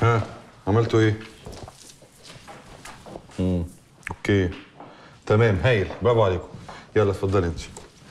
ها عملتوا ايه؟ امم اوكي تمام هايل برافو عليكم يلا اتفضلي انت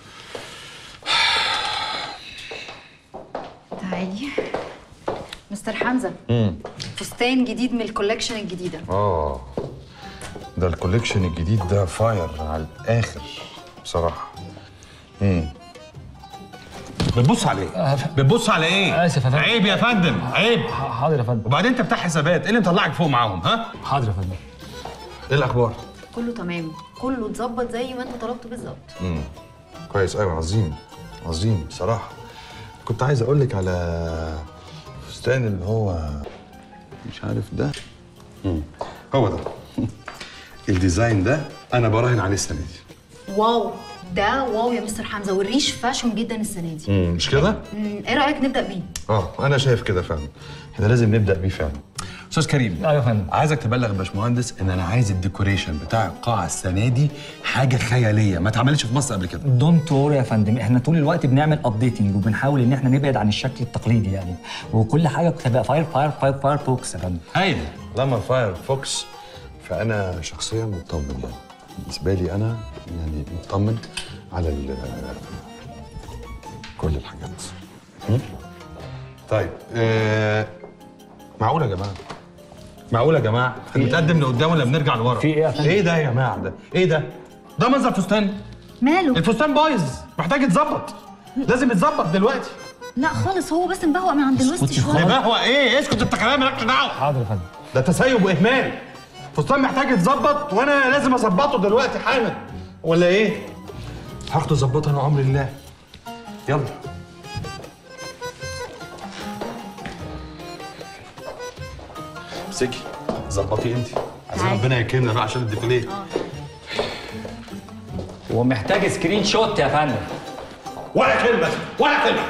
تعالي مستر حمزه فستان جديد من الكولكشن الجديده اه ده الكوليكشن الجديد ده فاير على الاخر بصراحه امم بتبص على ايه؟ بتبص على ايه؟ آسف يا فندم. عيب يا فندم عيب حاضر يا فندم وبعدين انت بتاع حسابات ايه اللي مطلعك فوق معاهم ها؟ حاضر يا فندم ايه الاخبار؟ كله تمام كله اتظبط زي ما انت طلبته بالظبط امم كويس قوي عظيم عظيم بصراحه كنت عايز اقول لك على فستان اللي هو مش عارف ده امم هو ده الديزاين ده انا براهن عليه السنه دي واو ده واو يا مستر حمزه والريش فاشون جدا السنه دي امم مش كده؟ مم، ايه رايك نبدا بيه اه انا شايف كده فعلا احنا لازم نبدا بيه فعلا استاذ كريم ايوه يا فندم عايزك تبلغ الباشمهندس ان انا عايز الديكوريشن بتاع القاعه السنه دي حاجه خياليه ما اتعملتش في مصر قبل كده دونت وري يا فندم احنا طول الوقت بنعمل ابديتنج وبنحاول ان احنا نبعد عن الشكل التقليدي يعني وكل حاجه تبقى فاير فاير فاير فاير فوكس يا فندم هايل لما فاير فوكس فانا شخصيا مطمن يعني بالنسبه لي انا يعني مطمن على ال- كل الحاجات م? طيب آه معقول يا جماعه معقول يا جماعه احنا بنتقدم لقدام ولا بنرجع لورا في إيه يا فندم؟ ايه ده يا جماعه ده ايه ده ده منظر فستان ماله الفستان بايظ محتاج يتظبط لازم يتظبط دلوقتي لا خالص هو بس مبهوأ من عند الوسط اسكتي شويه خالص. يبقى هو ايه اسكت انت كلام مالكش دعوه حاضر يا فندم ده تسيب واهمال فستان محتاج يتظبط وانا لازم اظبطه دلوقتي حالا ولا ايه هاخده اظبطه انا وامر الله يلا امسكي ظبطي انت عايزين تعالي. ربنا يكرمنا بقى عشان الديفيليه ومحتاج سكرين شوت يا فندم ولا كلمه ولا كلمه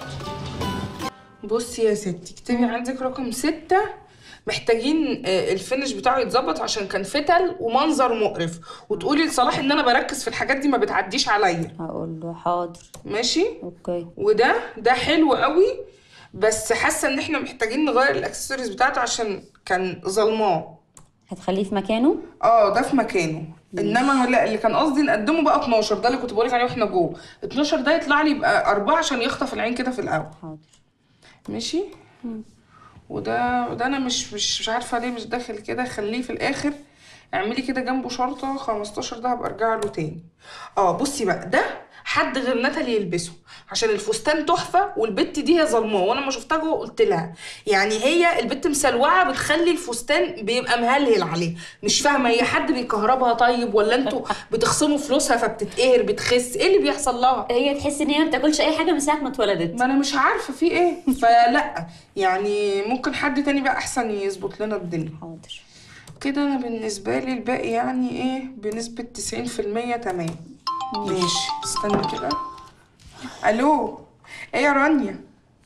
بصي يا ستي اكتبي عندك رقم ستة محتاجين آه، الفينش بتاعه يتظبط عشان كان فتل ومنظر مقرف وتقولي لصلاح ان انا بركز في الحاجات دي ما بتعديش عليا هقول له حاضر ماشي اوكي وده ده حلو قوي بس حاسه ان احنا محتاجين نغير الاكسسوارز بتاعته عشان كان ظلماه هتخليه في مكانه اه ده في مكانه انما لا اللي كان قصدي نقدمه بقى 12 ده اللي كنت بقولك عليه واحنا جوه 12 ده يطلع لي يبقى أربعة عشان يخطف العين كده في الاول حاضر ماشي وده ده انا مش مش مش عارفه ليه مش داخل كده خليه في الاخر اعملي كده جنبه شرطه 15 ده هبقى ارجع له تاني اه بصي بقى ده حد غير ناتالي يلبسه عشان الفستان تحفه والبت دي هي ظلماه وانا ما شفتها جوه قلت لها يعني هي البت مسلوعه بتخلي الفستان بيبقى مهلهل عليه مش فاهمه هي حد بيكهربها طيب ولا انتوا بتخصموا فلوسها فبتتقهر بتخس ايه اللي بيحصل لها هي تحس ان هي ما بتاكلش اي حاجه من ساعه ما اتولدت ما انا مش عارفه في ايه فلا يعني ممكن حد تاني بقى احسن يظبط لنا الدنيا حاضر كده انا بالنسبه لي الباقي يعني ايه بنسبه 90% تمام ماشي استنى كده الو ايه يا رانيا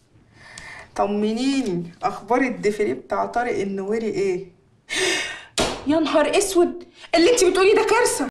طمنيني اخبار الديفيليه بتاع طارق النويري ايه يا نهار اسود اللي انت بتقولي ده كارثه